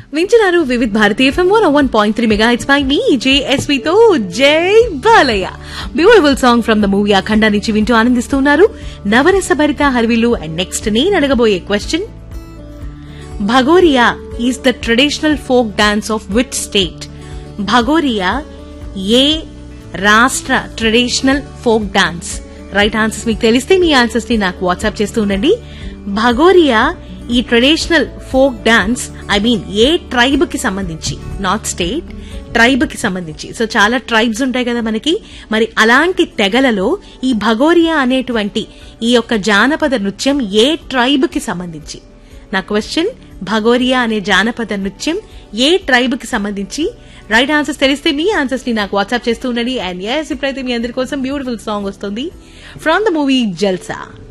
వింటున్నారు Vividh Bharati FM one one point three mega it's my మీ జేఎస్వితో జై Balayya beautiful song from the movie Akhanda నుంచి వింటూ ఆనందిస్తున్నారు నవరస భరిత హర్విలు అండ్ నెక్స్ట్ నేను అడగబోయే question Bhagoria is the traditional folk dance of which state Bhagoria ఏ రాష్ట్ర traditional folk dance right answers మీకు తెలిస్తే మీ ఆన్సర్స్ ని నాకు వాట్సాప్ చేస్తూ ఉండండి భగోరియా ఈ traditional folk dance I mean ఏ ట్రైబ్ కి సంబంధించి నాట్ స్టేట్ ట్రైబ్ కి సంబంధించి సో చాలా ట్రైబ్స్ ఉంటాయి కదా మనకి మరి అలాంటి తెగలలో ఈ భగోరియా అనేటువంటి ఈ యొక్క జానపద నృత్యం ఏ ట్రైబ్ కి సంబంధించి నా క్వశ్చన్ భగోరియా అనే జానపద నృత్యం ఏ ట్రైబ్ కి సంబంధించి రైట్ ఆన్సర్స్ తెలిస్తే మీ ఆన్సర్స్ ని నాకు వాట్సాప్ చేస్తూ ఉండండి అండ్ ఎస్ ఇప్పుడైతే మీ అందరి కోసం బ్యూటిఫుల్ సాంగ్ వస్తుంది ఫ్రమ్ ద మూవీ జల్సా